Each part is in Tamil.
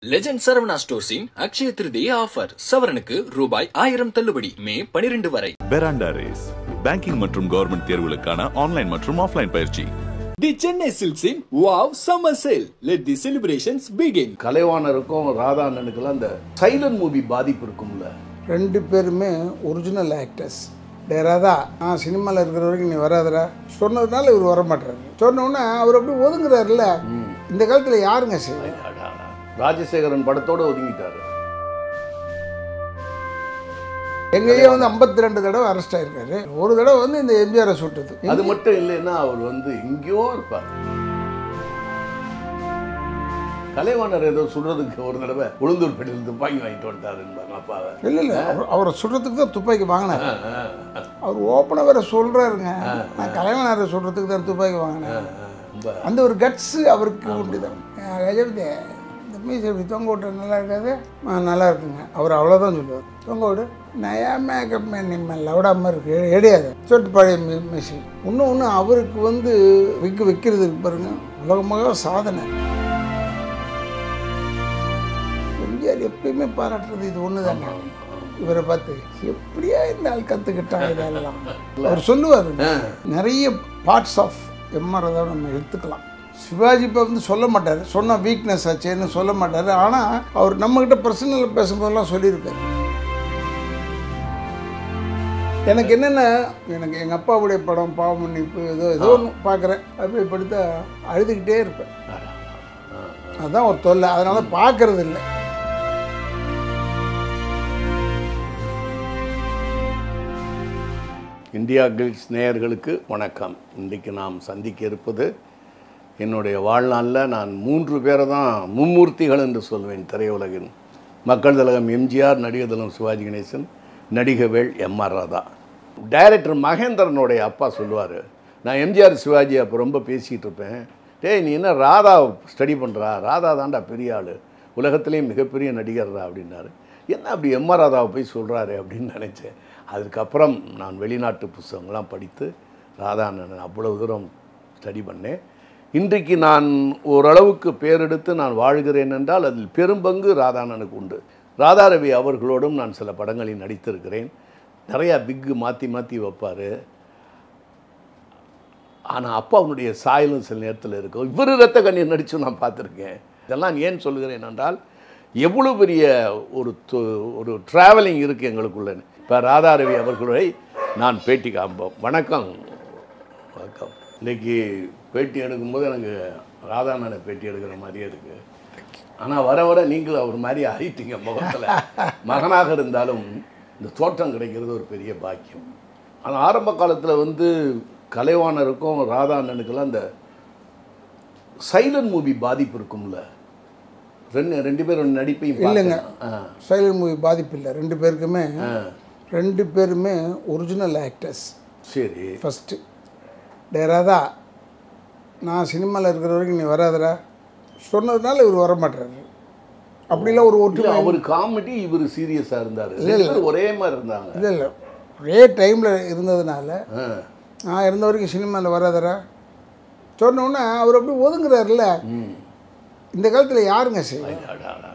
லெஜண்ட் சரவணா ஸ்டோர்ஸின் அக்ஷய திருதிய ஆஃபர் சவரனுக்கு ரூபாய் ஆயிரம் தள்ளுபடி மே பனிரெண்டு வரை பெராண்டா ரேஸ் பேங்கிங் மற்றும் கவர்மெண்ட் தேர்வுகளுக்கான ஆன்லைன் மற்றும் ஆஃப்லைன் பயிற்சி தி சென்னை சில்க்ஸின் wow summer sale let the celebrations begin கலைவாணருக்கும் ராதா அண்ணனுக்கெல்லாம் அந்த சைலண்ட் மூவி பாதிப்பு இருக்கும்ல ரெண்டு பேருமே ஒரிஜினல் ஆக்டர்ஸ் டேராதா நான் சினிமாவில் இருக்கிற வரைக்கும் நீ வராதடா சொன்னதுனால இவர் வர மாட்டாரு சொன்ன உடனே அவர் அப்படியே ஒதுங்குறாருல்ல இந்த காலத்தில் யாருங்க செய்வாங்க அடாடா. ராஜசேகரன் படத்தோட ஒதுங்கிட்டாரு எங்கேயே வந்து ஐம்பத்தி ரெண்டு தடவை அரெஸ்ட் ஆயிருக்காரு ஒரு தடவை வந்து இந்த எம்ஜிஆரை சுட்டது அது மட்டும் இல்லைன்னா அவர் வந்து எங்கேயோ இருப்பார் கலைவாணர் ஏதோ சொல்றதுக்கு ஒரு தடவை உளுந்தூர்பேட்டையில் துப்பாக்கி வாங்கிட்டு வந்துட்டாருன்னு அப்பாவை இல்லை இல்லை அவர் அவரை சுடுறதுக்கு தான் துப்பாக்கி வாங்கினார் அவர் ஓப்பனாக வேற சொல்கிறாருங்க நான் கலைவனாரை சுடுறதுக்கு தான் துப்பாக்கி வாங்கினேன் ரொம்ப அந்த ஒரு கட்ஸ் அவருக்கு உண்டு தான் கஜபதி இந்த மீசை இப்படி தொங்க விட்ட நல்லா இருக்காது ஆ, நல்லா இருக்குங்க அவர் அவ்வளோதான் சொல்லுவார் தொங்க விடு நயா மேக்கப் மேன் நம்ம லவுடாமல் இருக்கு எடையாது சொட்டு பழைய மீ மீசி இன்னும் ஒன்று அவருக்கு வந்து விக்கு வைக்கிறதுக்கு பாருங்க உலகமாக சாதனை எம்ஜிஆர் எப்பயுமே பாராட்டுறது இது ஒன்று தானே இவரை பார்த்து எப்படியா இந்த ஆள் கற்றுக்கிட்டாங்க இதெல்லாம் அவர் சொல்லுவார் நிறைய பார்ட்ஸ் ஆஃப் எம்ஆர் தான் நம்ம எடுத்துக்கலாம் சிவாஜி இப்போ வந்து சொல்ல மாட்டார் சொன்ன வீக்னஸ் ஆச்சேன்னு சொல்ல மாட்டார் ஆனால் அவர் நம்மக்கிட்ட பர்சனல் பேசும்போதெல்லாம் சொல்லியிருக்காரு எனக்கு என்னென்ன எனக்கு எங்கள் அப்பாவுடைய படம் பாவ மன்னிப்பு ஏதோ ஏதோ ஒன்று பார்க்குறேன் அப்படியே படுத்தா அழுதுகிட்டே இருப்பேன் அதுதான் ஒரு தொல்லை அதனால பார்க்கறது இல்லை இந்தியா கில்ஸ் நேயர்களுக்கு வணக்கம் இன்றைக்கு நாம் சந்திக்க இருப்பது என்னுடைய வாழ்நாளில் நான் மூன்று பேரை தான் மும்மூர்த்திகள் என்று சொல்வேன் திரையுலகின் மக்கள் திலகம் எம்ஜிஆர் நடிகர் திலகம் சிவாஜி கணேசன் நடிகவேள் எம்ஆர் ராதா டைரக்டர் மகேந்திரனுடைய அப்பா சொல்லுவார் நான் எம்ஜிஆர் சிவாஜி அப்போ ரொம்ப பேசிகிட்டு இருப்பேன் டேய் நீ என்ன ராதா ஸ்டடி பண்ணுறா ராதா தான்டா பெரிய ஆள் உலகத்திலேயே மிகப்பெரிய நடிகர்ரா அப்படின்னாரு என்ன அப்படி எம்ஆர் ராதாவை போய் சொல்கிறாரு அப்படின்னு நினச்சேன் அதுக்கப்புறம் நான் வெளிநாட்டு புஸ்தகங்கள்லாம் படித்து ராதா அண்ணன் அவ்வளவு தூரம் ஸ்டடி பண்ணேன் இன்றைக்கு நான் ஓரளவுக்கு பேரெடுத்து நான் வாழ்கிறேன் என்றால் அதில் பெரும்பங்கு ராதாண்ணனுக்கு உண்டு ராதாரவி அவர்களோடும் நான் சில படங்களில் நடித்திருக்கிறேன் நிறையா பிக்கு மாற்றி மாற்றி வைப்பார் ஆனால் அப்பாவுடைய சாயலும் சில நேரத்தில் இருக்கும் இவர் ரத்த கண்ணீர் நடிச்சும் நான் பார்த்துருக்கேன் இதெல்லாம் ஏன் சொல்கிறேன் என்றால் எவ்வளோ பெரிய ஒரு து- ஒரு ட்ராவலிங் இருக்குது எங்களுக்குள்ள இப்போ ராதாரவி அவர்களை நான் பேட்டி காண்போம் வணக்கம் வணக்கம் இன்னைக்கு பேட்டி எடுக்கும்போது எனக்கு ராதாண்ணனை பேட்டி எடுக்கிற மாதிரியே இருக்குது ஆனால் வர வர நீங்களும் அவர் மாதிரி ஆயிட்டீங்க முகத்தில் மகனாக இருந்தாலும் இந்த தோற்றம் கிடைக்கிறது ஒரு பெரிய பாக்கியம் ஆனால் ஆரம்ப காலத்தில் வந்து கலைவாணருக்கும் ராதா அண்ணனுக்கெல்லாம் இந்த சைலண்ட் மூவி பாதிப்பு இருக்கும்ல ரெண்டு ரெண்டு பேரும் நடிப்பையும் இல்லைங்க. பார்த்தேன். ஆ சைலண்ட் மூவி பாதிப்பு இல்லை ரெண்டு பேருக்குமே ஆ ரெண்டு பேருமே ஒரிஜினல் ஆக்டர்ஸ் சரி ஃபஸ்ட்டு டேராதா நான் சினிமாவில் இருக்கிற வரைக்கும் நீ வராதடா சொன்னதுனால இவர் வர மாட்டாரு அப்படிலாம் ஒரு இல்லை ஒற்றுமை அவர் காமெடி இவர் சீரியஸாக இருந்தார் ரெண்டு பேரும் ஒரே மாதிரி இருந்தாங்க இல்லை இல்லை ஒரே டைமில் இருந்ததுனால ஆ நான் இருந்த வரைக்கும் சினிமாவில் வராதடா சொன்ன உடனே அவர் அப்படியே ஒதுங்குறாருல்ல ம் இந்த காலத்தில் யாருங்க செய்வாங்க அடாடா.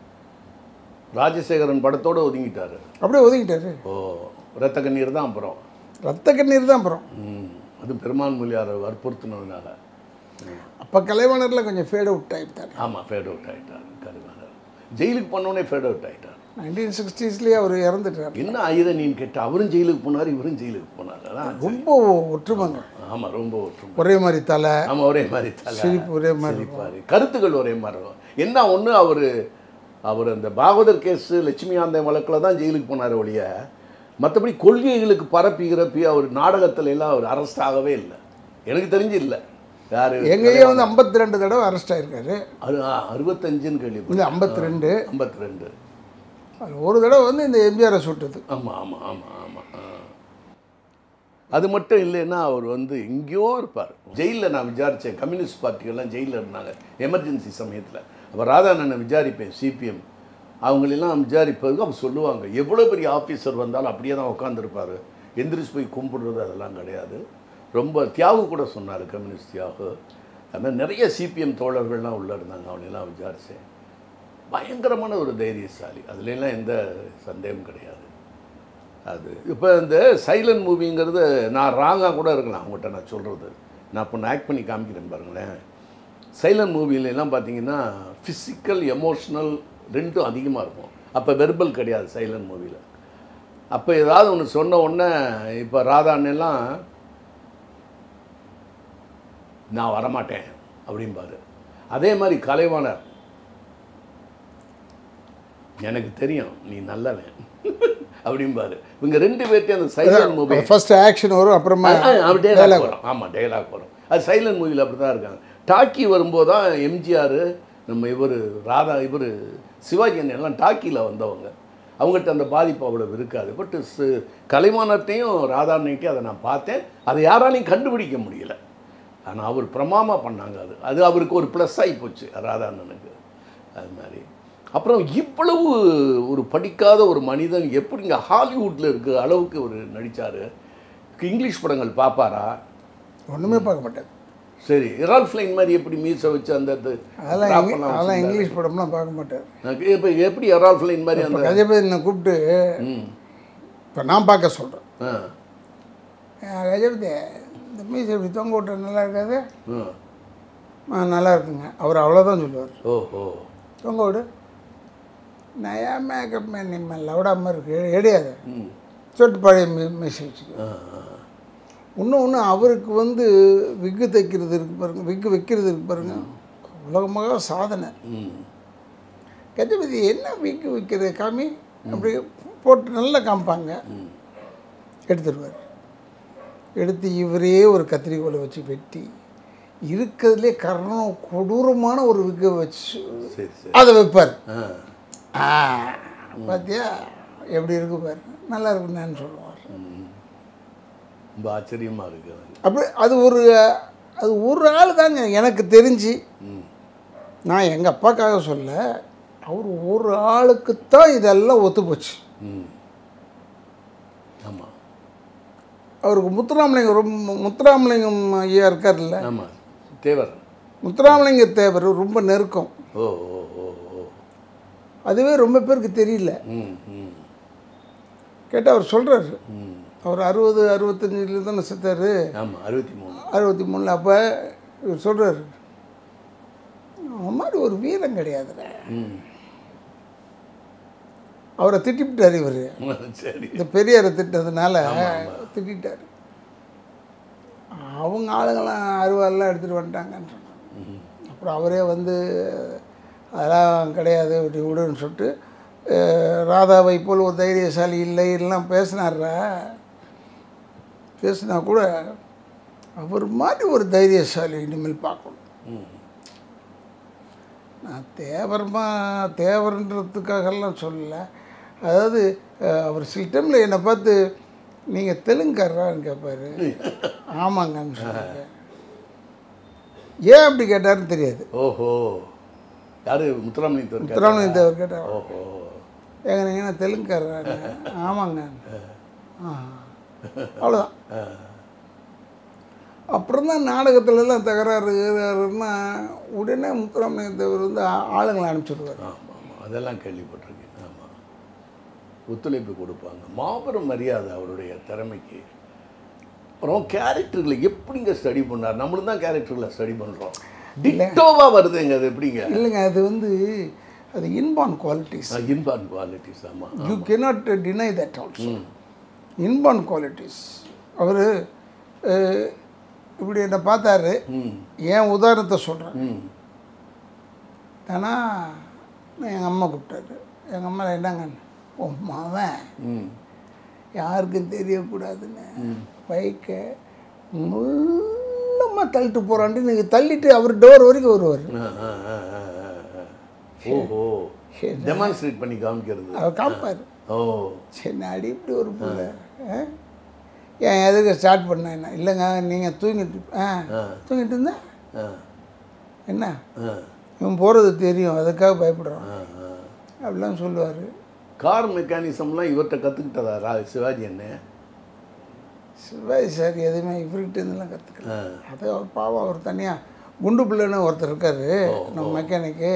ராஜசேகரன் படத்தோட ஒதுங்கிட்டாரு அப்படியே ஒதுங்கிட்டாரு ஓ ரத்த கண்ணீர் தான் அப்புறம் ரத்த கண்ணீர் தான் அப்புறம் ம் அது பெருமான் மொழியாரை வற்புறுத்தினதுனால அப்போ கலைவாணரில் கொஞ்சம் ஃபேட் அவுட் ஆகிட்டார் ஆமாம் ஃபேட் அவுட் ஆகிட்டார் கருவாளர் ஜெயிலுக்கு போனோடனே ஃபேட் அவுட் ஆகிட்டார் நைன்டீன் சிக்ஸ்டீஸ்லேயே அவர் இறந்துட்டார் என்ன ஆயுதம் கேட்டால் அவரும் ஜெயிலுக்கு போனார் இவரும் ஜெயிலுக்கு போனார் அதான் ரொம்ப ஒற்றுமைங்க ஆமாம் ரொம்ப ஒற்றுமை ஒரே மாதிரி தலை ஆமாம் ஒரே மாதிரி தலை சிரிப்பு ஒரே மாதிரி சிரிப்பார் கருத்துக்கள் ஒரே மாதிரி இருக்கும் என்ன ஒன்று அவர் அவர் அந்த பாகவதர் கேஸு லட்சுமிகாந்தன் வழக்கில் தான் ஜெயிலுக்கு போனார் ஒழிய மற்றபடி கொள்கைகளுக்கு பரப்பி கிரப்பி அவர் நாடகத்துல எல்லாம் அவர் அரெஸ்ட் ஆகவே இல்லை எனக்கு தெரிஞ்சு இல்லை யார் எங்கேயே வந்து ஐம்பத்தி ரெண்டு தடவை அரெஸ்ட் ஆயிருக்காரு அறுபத்தஞ்சுன்னு கேள்வி இல்லை ஐம்பத்தி ரெண்டு ஐம்பத்தி ரெண்டு ஒரு தடவை வந்து இந்த எம்ஜிஆரை சுட்டது ஆமாம் ஆமாம் ஆமாம் ஆமாம் அது மட்டும் இல்லைன்னா அவர் வந்து எங்கேயோ இருப்பார் ஜெயிலில் நான் விசாரித்தேன் கம்யூனிஸ்ட் பார்ட்டிகள்லாம் ஜெயிலில் இருந்தாங்க எமர்ஜென்சி சமயத்தில் அப்போ ராதாண்ணனை விசாரிப்பேன் சிபிஎம் அவங்களெல்லாம் விசாரிப்பதுக்கு அவங்க சொல்லுவாங்க எவ்வளோ பெரிய ஆஃபீஸர் வந்தாலும் அப்படியே தான் உட்காந்துருப்பார் எந்திரிச்சு போய் கும்பிடுறது அதெல்லாம் கிடையாது ரொம்ப தியாகு கூட சொன்னார் கம்யூனிஸ்ட் தியாகு அது மாதிரி நிறைய சிபிஎம் தோழர்கள்லாம் உள்ளே இருந்தாங்க அவங்களெல்லாம் விசாரித்தேன் பயங்கரமான ஒரு தைரியசாலி அதுலலாம் எந்த சந்தேகமும் கிடையாது அது இப்போ இந்த சைலண்ட் மூவிங்கிறது நான் ராங்காக கூட இருக்கலாம் அவங்ககிட்ட நான் சொல்கிறது நான் இப்போ ஆக்ட் பண்ணி காமிக்கிறேன் பாருங்களேன் சைலண்ட் மூவிலெல்லாம் பார்த்தீங்கன்னா ஃபிசிக்கல் எமோஷ்னல் ரெண்டும் அதிகமாக இருக்கும் அப்போ வெர்பல் கிடையாது சைலண்ட் மூவியில் அப்போ ஏதாவது ஒன்று சொன்ன உடனே இப்போ ராதா அண்ணெல்லாம் நான் வரமாட்டேன் அப்படிம்பாரு அதே மாதிரி கலைவாணர் எனக்கு தெரியும் நீ நல்லவன் அப்படிம்பாரு இவங்க ரெண்டு பேர்த்தையும் அந்த சைலண்ட் மூவி ஃபர்ஸ்ட் ஆக்ஷன் வரும் அப்புறமா டேலாக் வரும் ஆமாம் டேலாக் வரும் அது சைலண்ட் மூவியில் அப்படி தான் இருக்காங்க டாக்கி வரும்போது தான் எம்ஜிஆர் நம்ம இவர் ராதா இவர் சிவாஜி அண்ணன் எல்லாம் டாக்கியில் வந்தவங்க அவங்ககிட்ட அந்த பாதிப்பு அவ்வளவு இருக்காது பட் கலைமானத்தையும் ராதா அன்னைக்கு அதை நான் பார்த்தேன் அதை யாராலையும் கண்டுபிடிக்க முடியல ஆனால் அவர் பிரமாமா பண்ணாங்க அது அது அவருக்கு ஒரு ப்ளஸ் ஆகி போச்சு ராதா அண்ணனுக்கு அது மாதிரி அப்புறம் இவ்வளவு ஒரு படிக்காத ஒரு மனிதன் எப்படிங்க ஹாலிவுட்டில் இருக்க அளவுக்கு ஒரு நடித்தார் இங்கிலீஷ் படங்கள் பார்ப்பாரா ஒன்றுமே பார்க்க மாட்டார் சரி இரால் ஃப்ளைன் மாதிரி எப்படி மீசை வச்சு அந்த இது அதெல்லாம் drop இங்கி- எல்லாம் அதெல்லாம் வச்சிருந்தாரு? இங்கிலீஷ் படம்லாம் பார்க்க மாட்டார் எனக்கு இப்போ எப்படி இரால் ஃப்ளைன் மாதிரி இப்போ அந்த கஜபதினை கூப்பிட்டு ம் இப்போ நான் பார்க்க சொல்கிறேன் ஆ கஜபதி இந்த மீசை இப்படி தொங்க விட்டா நல்லா இருக்காது ம் ஆ நல்லா இருக்குங்க அவர் அவ்வளோதான் சொல்லுவார் ஓஹோ தொங்க விடு நயா மேக்கப் மேன் நிம்ம லவுடாமல் இருக்கு எடையாது ம் சொட்டு பழைய மீ மீசை வச்சுக்கோ ஆ ஆ. இன்னும் ஒன்று அவருக்கு வந்து விக்கு தைக்கிறது இருக்கு பாருங்க விக்கு வைக்கிறது இருக்கு பாருங்க உலகமாக சாதனை ம் கஜபதி என்ன விக்கு வைக்கிறது காமி அப்படி போட்டு நல்லா காமிப்பாங்க எடுத்துடுவார் எடுத்து இவரே ஒரு கத்திரிக்கோலை வச்சு வெட்டி இருக்கிறதுலே கரணம் கொடூரமான ஒரு விக்கை வச்சு சரி சரி அதை வைப்பார் ஆ ஆ பார்த்தியா எப்படி இருக்கு பாரு நல்லா இருக்குன்னு சொல்லுவார் ரொம்ப ஆச்சரியமாக இருக்கு அது அப்படி அது ஒரு அது ஒரு ஆள் தாங்க எனக்கு தெரிஞ்சு ம் நான் எங்கள் அப்பாக்காக சொல்ல அவர் ஒரு ஆளுக்கு தான் இதெல்லாம் ஒத்து போச்சு ம் ஆமாம் அவருக்கு முத்துராமலிங்கம் ரொம்ப முத்துராமலிங்கம் ஐயா இருக்கார்ல ஆமாம் தேவர் முத்துராமலிங்க தேவர் ரொம்ப நெருக்கம் ஓ ஓ ஓ ஓ அதுவே ரொம்ப பேருக்கு தெரியல ம் ம் கேட்டால் அவர் சொல்கிறாரு ம் அவர் அறுபது அறுபத்தஞ்சில் தானே செத்தார் ஆமாம் அறுபத்தி மூணு அறுபத்தி மூணில் அப்போ இவர் சொல்கிறாரு அவன் மாதிரி ஒரு வீரம் கிடையாதுங்க ம் அவரை திட்டிவிட்டார் இவர் சரி இந்த பெரியாரை திட்டதுனால திட்டார் அவங்க ஆளுங்கெல்லாம் அருவாலாம் எடுத்துகிட்டு வந்துட்டாங்கன்னு சொன்னாங்க அப்புறம் அவரே வந்து அதெல்லாம் கிடையாது இப்படி விடுன்னு சொல்லிட்டு அஹ், ராதாவை போல் ஒரு தைரியசாலி இல்லை எல்லாம் பேசினார்ரா பேசினா கூட அவர் மாதிரி ஒரு தைரியசாலி இனிமேல் பார்க்கணும் ம் நான் தேவரமா தேவர்ன்றதுக்காகலாம் சொல்லலை அதாவது அஹ், அவர் சில டைமில் என்னை பார்த்து நீங்கள் தெலுங்குக்காரரான்னு கேட்பாரு ஆமாங்கன்னு சொன்னாங்க ஏன் அப்படி கேட்டாருன்னு தெரியாது ஓஹோ யாரு முத்துராமலிங்க தேவர் முத்துராமலிங்க தேவர் கேட்டார் ஓஹோ ஏங்க நீங்கள் என்ன தெலுங்குக்காரரான்னு ஆமாங்க ஆ அவ்வளோதான் அப்புறம் தான் நாடகத்துலலாம் தகராறு தகராறுன்னா உடனே முத்துராமலிங்க தேவர் வந்து ஆ- ஆளுங்களை அனுப்பிச்சிடுவார் ஆமாம் ஆமாம் அதெல்லாம் கேள்விப்பட்டிருக்கேன் ஆமாம் ஒத்துழைப்பு கொடுப்பாங்க மாபெரும் மரியாதை அவருடைய திறமைக்கு அப்புறம் கேரக்டர்களை எப்படிங்க ஸ்டடி பண்ணார் நம்மளும் தான் கேரக்டர்களை ஸ்டடி பண்ணுறோம் டிக்டோவாக வருதுங்க அது எப்படிங்க இல்லைங்க அது வந்து அது இன்பான் குவாலிட்டிஸ் இன்பான் குவாலிட்டிஸ் ஆமாம் you cannot deny that also inborn qualities அவர் இப்படி என்னை பார்த்தாரு ம் ஏன் உதாரணத்தை சொல்கிறேன் ம் ஏன்னா எங்கள் அம்மா கூப்பிட்டாரு எங்கள் அம்மா என்னங்க உன் மவன் ம் யாருக்கும் தெரியக்கூடாதுன்னு பைக்கை முள்ளமாக தள்ளிட்டு போகிறான்ட்டு நீங்கள் தள்ளிட்டு அவர் டோர் வரைக்கும் வருவார் ஆ, ஆ, ஆ, ஆ, ஆ, ஆ. ஓஹோ டெமான்ஸ்ட்ரேட் பண்ணி காமிக்கிறது அவர் காப்பார் ஓ சரி நான் அடி இப்படி ஒரு பிள்ளை ஆ? ஏன் எதுக்கு ஸ்டார்ட் பண்ண என்ன இல்லைங்க நீங்கள் தூங்கிட்டு ஆ தூங்கிட்டு இருந்தா ஆ என்ன ஆ இவன் போகிறது தெரியும் அதுக்காக பயப்படுறான் ஆ ஆ அப்படிலாம் சொல்லுவார் கார் மெக்கானிசம்லாம் இவர்கிட்ட கற்றுக்கிட்டதா ரா சிவாஜி அண்ணன் சிவாஜி சார் எதுவுமே இவர்கிட்ட இருந்தெல்லாம் கற்றுக்கல ஆ அது அவர் பாவம் அவர் தனியாக குண்டு பிள்ளைன்னு ஒருத்தர் இருக்கார் நம்ம மெக்கானிக்கு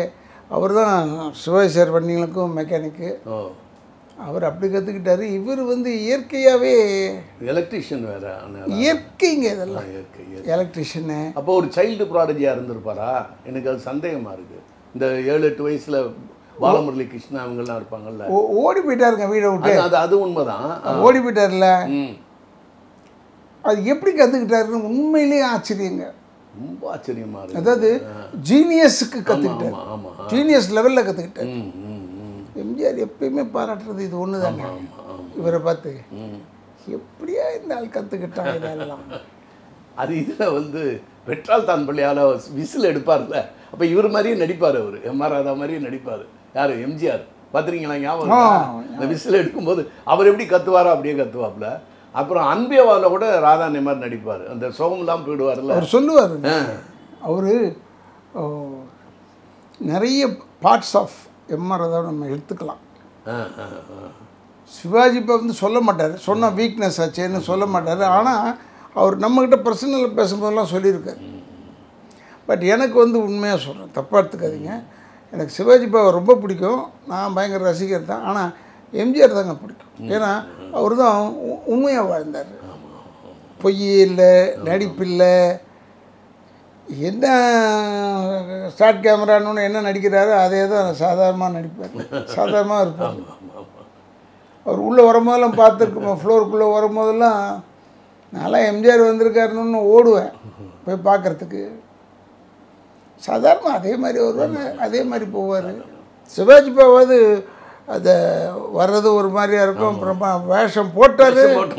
அவர் தான் சிவாஜி சார் வண்டிங்களுக்கும் மெக்கானிக்கு ஓ அவர் அப்படி கற்றுக்கிட்டாரு இவர் வந்து இயற்கையாகவே எலக்ட்ரிஷியன் வேற ஆனா- இயற்கைங்க இதெல்லாம் இயற்கை இயற்கை. எலக்ட்ரிஷியனு அப்போ ஒரு சைல்டு ப்ராடஜியாக இருந்திருப்பாரா எனக்கு அது சந்தேகமா இருக்கு இந்த ஏழு எட்டு வயசுல பாலமுரளி கிருஷ்ணா அவங்கெல்லாம் இருப்பாங்கல்ல ஓ- ஓடி போயிட்டாருங்க வீடை விட்டு அது அது அது உண்மைதான் ஓடி போயிட்டார்ல ம் அது எப்படி கற்றுக்கிட்டாருன்னு உண்மையிலேயே ஆச்சரியங்க ரொம்ப ஆச்சரியமா இருக்கு அதாவது ஜீனியஸுக்கு ஆமா கற்றுக்கிட்டார் ஆமா ஆமா ஜீனியஸ் லெவலில் கற்றுக்கிட்டார் ம் ம் ம் எம்ஜிஆர் எப்பயுமே பாராட்டுறது இது ஒன்று தானே இவரை பார்த்து ம். எப்படியா இந்த ஆள் கற்றுக்கிட்டாங்க இதெல்லாம் அது இதில் வந்து வெற்றால் தான் பள்ளியால் விசில் எடுப்பார்ல அப்போ இவர் மாதிரியே நடிப்பார் அவர் எம்ஆர் ராதா மாதிரியே நடிப்பார் யார் எம்ஜிஆர் பார்த்துருக்கீங்களா ஞாபகம் இருக்கா? இந்த விசில் எடுக்கும்போது அவர் எப்படி கத்துவாரோ அப்படியே கத்துவாப்புல அப்புறம் அன்பேவாவில் கூட ராதா மாதிரி நடிப்பார் அந்த சோகம்லாம் போயிடுவார்ல அவர் சொல்லுவாருங்க அவர் நிறைய பார்ட்ஸ் ஆஃப் எம்ஆர் ராதாவை நம்ம எடுத்துக்கலாம் ஆ, ஆ, ஆ. சிவாஜி இப்போ வந்து சொல்ல மாட்டார் சொன்ன வீக்னஸ் ஆச்சேன்னு சொல்ல மாட்டார் ஆனால் அவர் நம்மக்கிட்ட பர்சனலில் பேசும்போதெல்லாம் சொல்லியிருக்காரு பட் எனக்கு வந்து உண்மையாக சொல்கிறேன் தப்பாக எடுத்துக்காதீங்க எனக்கு சிவாஜி பாவை ரொம்ப பிடிக்கும் நான் பயங்கர ரசிகர் தான் ஆனால் எம்ஜிஆர் தாங்க பிடிக்கும் ஏன்னா அவர் தான் உண்மையாக வாழ்ந்தார் பொய் இல்லை நடிப்பில்லை என்ன ஸ்டார்ட் கேமரான்னு என்ன நடிக்கிறாரோ அதே தான் சாதாரணமாக நடிப்பார் சாதாரணமாக இருப்பார் அவர் உள்ளே வரும்போதெல்லாம் பார்த்துருக்கோம் ஃப்ளோருக்குள்ளே வரும்போதெல்லாம் நான்லாம் எம்ஜிஆர் வந்திருக்காருன்னு ஓடுவேன் போய் பார்க்குறதுக்கு சாதாரண அதே மாதிரி வருவாங்க அதே மாதிரி போவார் சிவாஜி பாவாது அதை வர்றது ஒரு மாதிரியா இருக்கும் அப்புறமா வேஷம் போட்டார்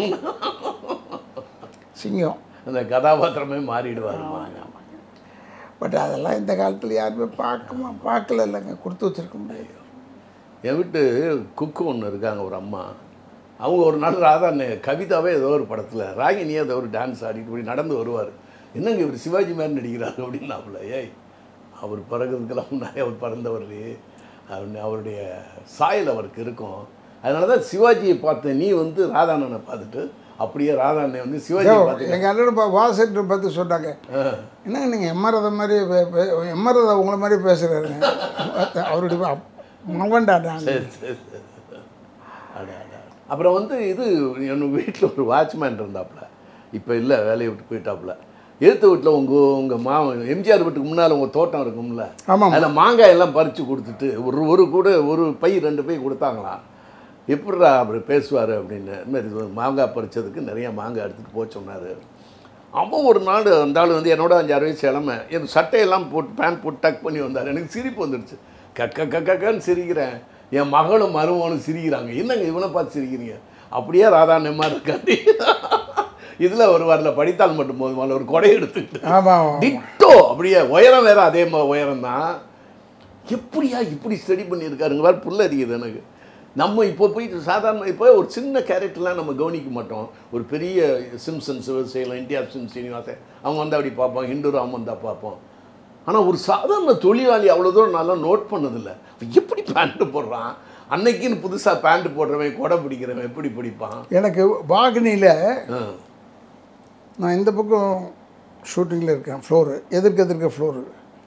சிங்கம் அந்த கதாபாத்திரமே மாறிடுவார் பட் அதெல்லாம் இந்த காலத்தில் யாருமே பார்க்கமா பார்க்கல இல்லைங்க கொடுத்து வச்சிருக்க முடியாது என் வீட்டு குக்கு ஒன்று இருக்காங்க ஒரு அம்மா அவங்க ஒரு நாள் ராதா நே- கவிதாவே ஏதோ ஒரு படத்தில் ராகினியே ஏதோ ஒரு டான்ஸ் ஆடிட்டு இப்படி நடந்து வருவார் என்னங்க இவர் சிவாஜி மாதிரி நடிக்கிறாரு அப்படின்னாப்புல ஏய் அவர் பிறகுறதுக்கெல்லாம் முன்னாடி அவர் பிறந்தவர் அவர் அவருடைய சாயல் அவருக்கு இருக்கும் அதனால தான் சிவாஜியை பார்த்த நீ வந்து ராதாண்ணனை பார்த்துட்டு அப்படியே ராதாண்ணனை வந்து சிவாஜியை பார்த்து எங்கள் அண்ணன் பா வாசன்ட்டு பார்த்து சொன்னாங்க என்னங்க நீங்கள் எம்ஆர்ஆத மாதிரி எம்ஆர்ஆத உங்களை மாதிரி பேசுகிறாருங்க அவருடைய அப்- மகன்டா நான் சரி, சரி, சரி. அட, அட. அப்புறம் வந்து இது என் வீட்டில் ஒரு வாட்ச்மேன் இருந்தாப்புல இப்போ இல்லை வேலையை விட்டு போயிட்டாப்புல எழுத்து வீட்டில் உங்கள் உங்கள் மா எம்ஜிஆர் வீட்டுக்கு முன்னால் உங்கள் தோட்டம் இருக்கும்ல ஆமாம் அதில் மாங்காய் எல்லாம் பறித்து கொடுத்துட்டு ஒரு ஒரு கூட ஒரு பை ரெண்டு பை கொடுத்தாங்களாம் எப்படிடா அப்படி பேசுவார் அப்படின்னு இந்த மாதிரி இது மாங்காய் பறிச்சதுக்கு நிறைய மாங்காய் எடுத்துகிட்டு போக சொன்னார் அவன் ஒரு நாள் அந்த ஆள் வந்து என்னோட அஞ்சாறு வயசு இளமை என் சட்டையெல்லாம் போட்டு பேண்ட் போட்டு டக் பண்ணி வந்தார் எனக்கு சிரிப்பு வந்துடுச்சு கக்க கக்கன்னு சிரிக்கிறேன் என் மகளும் மருமகனும் சிரிக்கிறாங்க என்னங்க இவனை பார்த்து சிரிக்கிறீங்க அப்படியே ராதா நெம்மா இருக்காண்டி இதில் ஒரு வரல படித்தால் மட்டும் போதுமான ஒரு கொடை எடுத்துக்கிட்டு ஆமாம் டிட்டோ அப்படியே உயரம் வேற அதே மாதிரி உயரம் தான் எப்படியா இப்படி ஸ்டடி பண்ணியிருக்காருங்க வேறு புல்ல அடிக்குது எனக்கு நம்ம இப்போ போயிட்டு சாதாரண இப்போ ஒரு சின்ன கேரக்டர்லாம் நம்ம கவனிக்க மாட்டோம் ஒரு பெரிய சிம்சன் சிவசேலம் என்டிஆர் சிம் சீனிவாசன் அவங்க வந்து அப்படி பார்ப்போம் ஹிந்து ராம் வந்தால் பார்ப்போம் ஆனால் ஒரு சாதாரண தொழிலாளி அவ்வளோ தூரம் நல்லா நோட் பண்ணதில்லை அவன் எப்படி பேண்ட்டு போடுறான் அன்னைக்குன்னு புதுசாக பேண்ட் போடுறவன் கொடை பிடிக்கிறவன் எப்படி பிடிப்பான் எனக்கு வாகினியில் ஆ. நான் இந்த பக்கம் ஷூட்டிங்கில் இருக்கேன் ஃப்ளோரு எதிர்க்க எதிர்க்க ஃப்ளோரு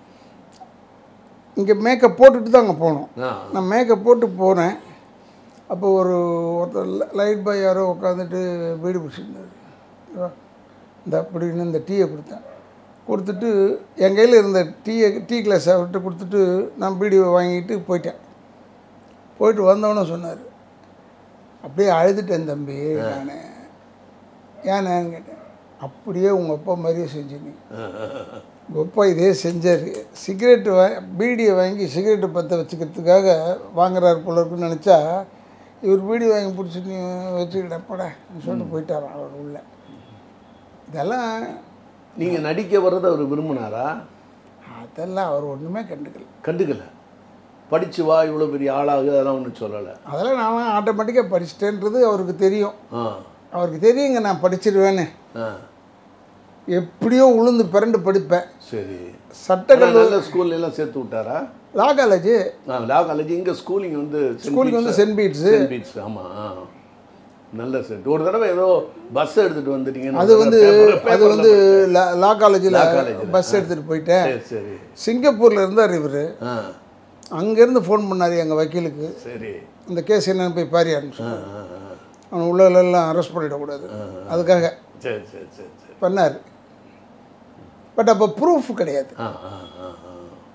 இங்கே மேக்கப் போட்டுட்டு தான் அங்கே போனோம் ஆ. நான் மேக்கப் போட்டு போனேன் அப்போ ஒரு ஒருத்தர் லைட் பாய் யாரோ உட்காந்துட்டு வீடு பிடிச்சிருந்தாரு இந்த அப்படின்னு இந்த டீயை கொடுத்தேன் கொடுத்துட்டு என் கையில் இருந்த டீயை டீ கிளாஸ் அவர்கிட்ட கொடுத்துட்டு நான் பீடி வாங்கிட்டு போயிட்டேன் போயிட்டு வந்தவொன்னே சொன்னார் அப்படியே அழுதுட்டேன் தம்பி நான் ஏன்னு கேட்டேன் அப்படியே உங்கள் அப்பா மாதிரியே செஞ்சீங்க உங்கள் அப்பா இதே செஞ்சார் சிகரெட்டு வா பீடியை வாங்கி சிகரெட்டு பற்ற வச்சுக்கிறதுக்காக வாங்குறாரு போல இருக்குன்னு நினச்சா இவர் பீடி வாங்கி பிடிச்சி நீ வச்சுக்கிட்டப்படா சொல்லிட்டு போயிட்டாராம் அவர் உள்ள இதெல்லாம் நீங்கள் நடிக்க வர்றதை அவர் விரும்பினாரா அதெல்லாம் அவர் ஒன்றுமே கண்டுக்கல கண்டுக்கல படிச்சு வா இவ்வளோ பெரிய ஆளாகு அதெல்லாம் ஒன்றும் சொல்லலை அதெல்லாம் நான் ஆட்டோமேட்டிக்காக படிச்சிட்டேன்றது அவருக்கு தெரியும் ஆ அவருக்கு தெரியுங்க நான் படிச்சிருவேன்னு ஆ எப்படியோ உளுந்து பிறண்டு படிப்பேன் சரி சட்டக்கல்லூரி ஆனா நல்ல ஸ்கூல்ல எல்லாம் சேர்த்து விட்டாரா லா காலேஜ் ஆ லா காலேஜ் இங்கே ஸ்கூலிங் வந்து ஸ்கூலுக்கு வந்து சென்ட் பீட்ஸு சென்ட் பீட்ஸ் ஆமாம் ஆ நல்ல செட் ஒரு தடவை ஏதோ பஸ் எடுத்துட்டு வந்துட்டீங்கன்னு அது வந்து paper- paperல அது வந்து லா- லா காலேஜில் லா காலேஜில், பஸ் எடுத்துகிட்டு போயிட்டேன் சரி சரி சிங்கப்பூரில் இருந்தார் இவர் ஆ அங்கேருந்து ஃபோன் பண்ணார் எங்கள் வக்கீலுக்கு சரி இந்த கேஸ் என்னன்னு போய் பாரியான்னு ஆ, சொன்னார் ஆ, ஆ. அவன் உள்ளெல்லாம் அரெஸ்ட் பண்ணிடக்கூடாது அதுக்காக சரி சரி சரி சரி பண்ணார் பட் அப்போ ப்ரூஃப் கிடையாது ஆ ஆ ஆ ஆ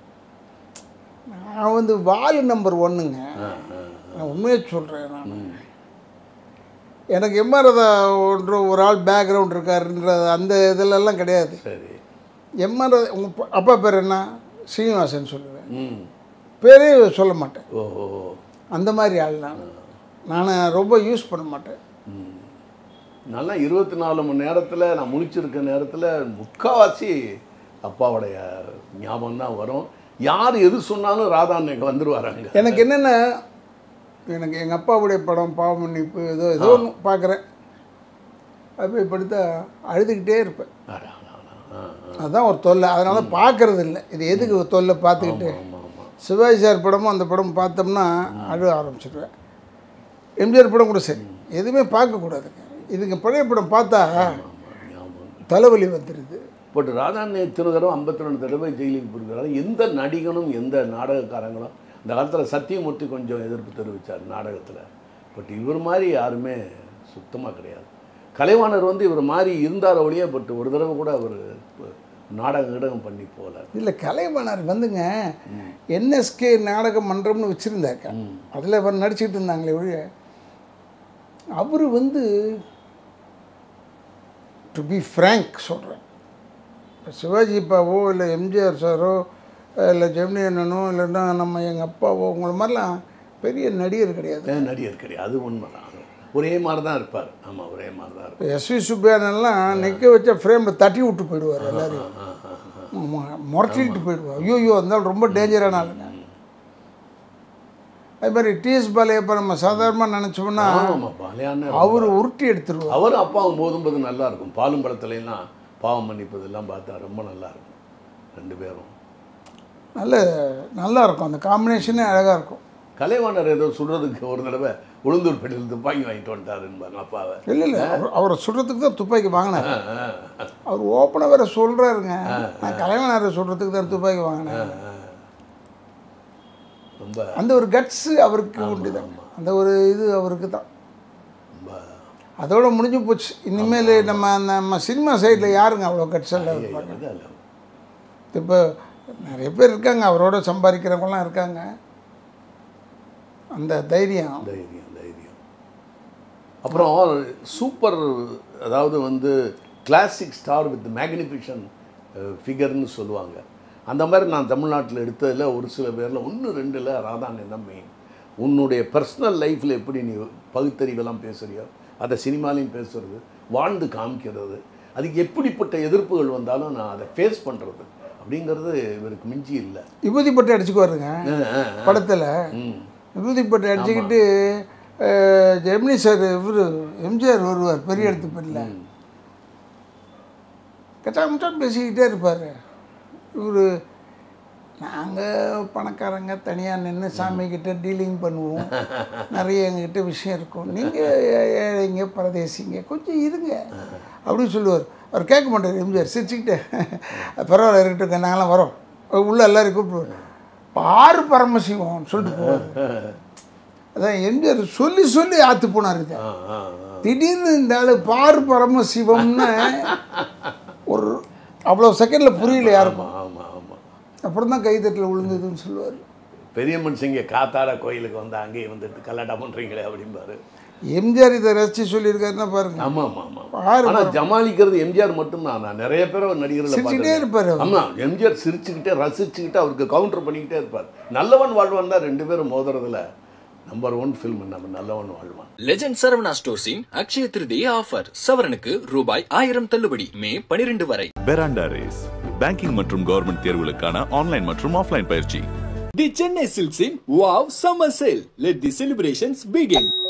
நான் வந்து வால் நம்பர் ஒன்றுங்க ஆ, ஆ. நான் உண்மையை சொல்கிறேன் நான் எனக்கு எம்ஆர்தா ஒன்று ஒரு ஆள் பேக்ரவுண்ட் இருக்காருன்ற அந்த இதிலெல்லாம் கிடையாது சரி எம்ஆர் உங்கள் அப்பா பேர் என்ன ஸ்ரீனிவாசன் சொல்லுவேன் ம் பேரே சொல்ல மாட்டேன் ஓ ஓ ஓ. அந்த மாதிரி ஆள் நான் நான் ரொம்ப யூஸ் பண்ண மாட்டேன் ம். நல்லா இருபத்தி நாலு மணி நேரத்தில் நான் முழிச்சிருக்க நேரத்தில் முக்கால்வாசி அப்பாவுடைய ஞாபகம் தான் வரும் யார் எது சொன்னாலும் ராதா அன்னைக்கு வந்துருவாராங்க எனக்கு என்னென்ன எனக்கு எங்கள் அப்பாவுடைய படம் பாவமன்னிப்பு ஏதோ ஏதோ ஒன்று பார்க்குறேன் அது போய் படுத்தா அழுதுகிட்டே இருப்பேன் அடா, அடா, அடா. ஆ, ஆ. அதுதான் ஒரு தொல்லை அதனால பார்க்கறது இல்லை இது எதுக்கு ஒரு தொல்லை பார்த்துக்கிட்டு ஆமா ஆமா சிவாஜி சார் படமும் அந்த படம் பார்த்தோம்னா அழுக ஆரம்பிச்சிடுவேன் எம்ஜிஆர் படம் கூட சரி எதுவுமே பார்க்கக்கூடாதுங்க இதுங்க பழைய படம் பார்த்தா ஞாபகம் தலைவலி வந்துடுது பட் ராதாண்ணே இத்தனை தடவை ஐம்பத்தி ரெண்டு தடவை ஜெயிலுக்கு போயிருக்கிறாரு எந்த நடிகனும் எந்த நாடகக்காரங்களும் இந்த காலத்தில் சத்தியமூர்த்தி கொஞ்சம் எதிர்ப்பு தெரிவித்தார் நாடகத்தில் பட் இவர் மாதிரி யாருமே சுத்தமாக கிடையாது கலைவாணர் வந்து இவர் மாதிரி இருந்தார் ஒழிய பட் ஒரு தடவை கூட அவர் நாடகம் கிடகம் பண்ணி போகல இல்லை கலைவாணர் வந்துங்க என்எஸ்கே நாடக மன்றம்னு வச்சுருந்தாக்க அதில் அவர் நடிச்சிட்டு இருந்தாங்களே ஒழிய அவர் வந்து டு பி ஃப்ரேங்க் சொல்கிறேன் இப்போ சிவாஜி அப்பாவோ இல்லை எம்ஜிஆர் சாரோ இல்லை ஜெமினி அண்ணனோ இல்லைன்னா நம்ம எங்கள் அப்பாவோ உங்களை மாதிரிலாம் பெரிய நடிகர் கிடையாது ஏன் நடிகர் கிடையாது அது உண்மைதான் ஒரே மாதிரி தான் இருப்பார் ஆமாம் ஒரே மாதிரி தான் இருப்பார் இப்போ எஸ்வி சுப்பியானெல்லாம் நிற்க வச்ச ஃப்ரேமில் தட்டி விட்டு போயிடுவார் எல்லாரையும் மு- முரட்டிட்டு போயிடுவார் ஐயோ ஐயோ இருந்தாலும் ரொம்ப டேஞ்சரான ஆளுங்க அது மாதிரி டிஎஸ் பாலையை இப்போ நம்ம சாதாரணமாக நினச்சோம்னா ஆமாம் பாலியான அவர் உருட்டி எடுத்துருவார் அவர் அப்பாவும் போதும்போது நல்லா இருக்கும் பாலும் படத்துலலாம் பாவம் மன்னிப்பதெல்லாம் பார்த்தா ரொம்ப நல்லா இருக்கும் ரெண்டு பேரும் நல்ல நல்லா இருக்கும் அந்த காம்பினேஷனே அழகாக இருக்கும் கலைவாணர் ஏதோ சுடுறதுக்கு ஒரு தடவை உளுந்தூர்பேட்டையில் துப்பாக்கி வாங்கிட்டு வந்துட்டாருன்பாங்க அப்பாவை இல்லை இல்லை அவர் அவரை சுடுறதுக்கு தான் துப்பாக்கி வாங்கினார் அவர் ஓப்பனாக வேற சொல்கிறாருங்க நான் கலைவனாரை சுடுறதுக்கு தான் துப்பாக்கி வாங்கினேன் ரொம்ப அந்த ஒரு கட்ஸு அவருக்கு உண்டு தான் அந்த ஒரு இது அவருக்கு தான் ரொம்ப அதோட முடிஞ்சு போச்சு இனிமேல் நம்ம நம்ம சினிமா சைடில் யாருங்க அவ்வளோ கட்ஸ் எல்லாம் இருப்பாங்க இது அல்ல. இப்போ நிறைய பேர் இருக்காங்க அவரோட சம்பாதிக்கிறவங்களாம் இருக்காங்க அந்த தைரியம் தைரியம் தைரியம் அப்புறம் சூப்பர் அதாவது வந்து கிளாசிக் ஸ்டார் வித் மேக்னிஃபிஷன் ஃபிகர்னு சொல்லுவாங்க அந்த மாதிரி நான் தமிழ்நாட்டில் எடுத்ததில் ஒரு சில பேரில் ஒன்று ரெண்டில் ராதாண்ணே தான் மெயின் உன்னுடைய பர்சனல் லைஃப்பில் எப்படி நீ பகுத்தறிவெல்லாம் பேசுறியோ அதை சினிமாலையும் பேசுறது வாழ்ந்து காமிக்கிறது அதுக்கு எப்படிப்பட்ட எதிர்ப்புகள் வந்தாலும் நான் அதை ஃபேஸ் பண்ணுறது அப்படிங்கிறது இவருக்கு மிஞ்சி இல்லை விபூதி பட்டு அடிச்சுக்குவாருங்க படத்தில் ம் விபூதி பட்டு அடிச்சுக்கிட்டு அஹ், ஜெமினி சார் இவர் எம்ஜிஆர் வருவார் பெரிய இடத்து பேரில் கச்சாமச்சான் பேசிக்கிட்டே இருப்பார் இவர் நாங்கள் பணக்காரங்க தனியாக நின்று சாமிக்கிட்ட டீலிங் பண்ணுவோம் நிறைய எங்ககிட்ட விஷயம் இருக்கும் நீங்கள் ஏழைங்க பரதேசிங்க கொஞ்சம் இருங்க அப்படின்னு சொல்லுவார் அவர் கேட்க மாட்டார் எம்ஜிஆர் சிரிச்சுக்கிட்டு பரவாயில்ல இருக்கட்டும் நாங்களாம் வரோம் உள்ள எல்லாரையும் கூப்பிடுவார் பாரு பரமசிவம் சொல்லிட்டு போவார் அதான் எம்ஜிஆர் சொல்லி சொல்லி ஆற்று போனார் இதை ஆ ஆ ஆ திடீர்னு இந்த ஆளு பார் பரமசிவம்னு ஒரு அவ்வளோ செகண்டில் புரியல யாருக்கும் ஆமாம் ஆமாம் அப்புறம் தான் கைதட்டில் விழுந்ததுன்னு சொல்லுவார் பெரிய மனுஷங்க காத்தாட கோயிலுக்கு வந்து அங்கேயே வந்துட்டு கல்லாட்டா பண்ணுறீங்களே அப்படிம்பாரு எம்ஜிஆர் இதை ரசித்து சொல்லியிருக்காருன்னா பாருங்க ஆமாம் ஆமாம் ஆமாம் பாரு ஆனால் ஜமாலிக்கிறது எம்ஜிஆர் மட்டும்தான் நான் நிறைய பேரை நடிகர்களை சிரிச்சுக்கிட்டே இருப்பாரு அவர். ஆமாம் எம்ஜிஆர் சிரிச்சுக்கிட்டே ரசிச்சுக்கிட்டு அவருக்கு கவுண்டர் பண்ணிக்கிட்டே இருப்பார் நல்லவன் வாழ்வான் தான் ரெண்டு பேரும் மோதுறதுல நம்பர் ஒன் ஃபில்ம் நம்ம நல்லவன் வாழ்வான் லெஜண்ட் சரவணா ஸ்டோர்ஸின் அக்ஷய திருதிய ஆஃபர் சவரனுக்கு ரூபாய் ஆயிரம் தள்ளுபடி மே பனிரெண்டு வரை பெராண்டா ரேஸ் பேங்கிங் மற்றும் கவர்மெண்ட் தேர்வுகளுக்கான ஆன்லைன் மற்றும் ஆஃப்லைன் பயிற்சி தி சென்னை சில்க்ஸின் wow summer sale let the celebrations begin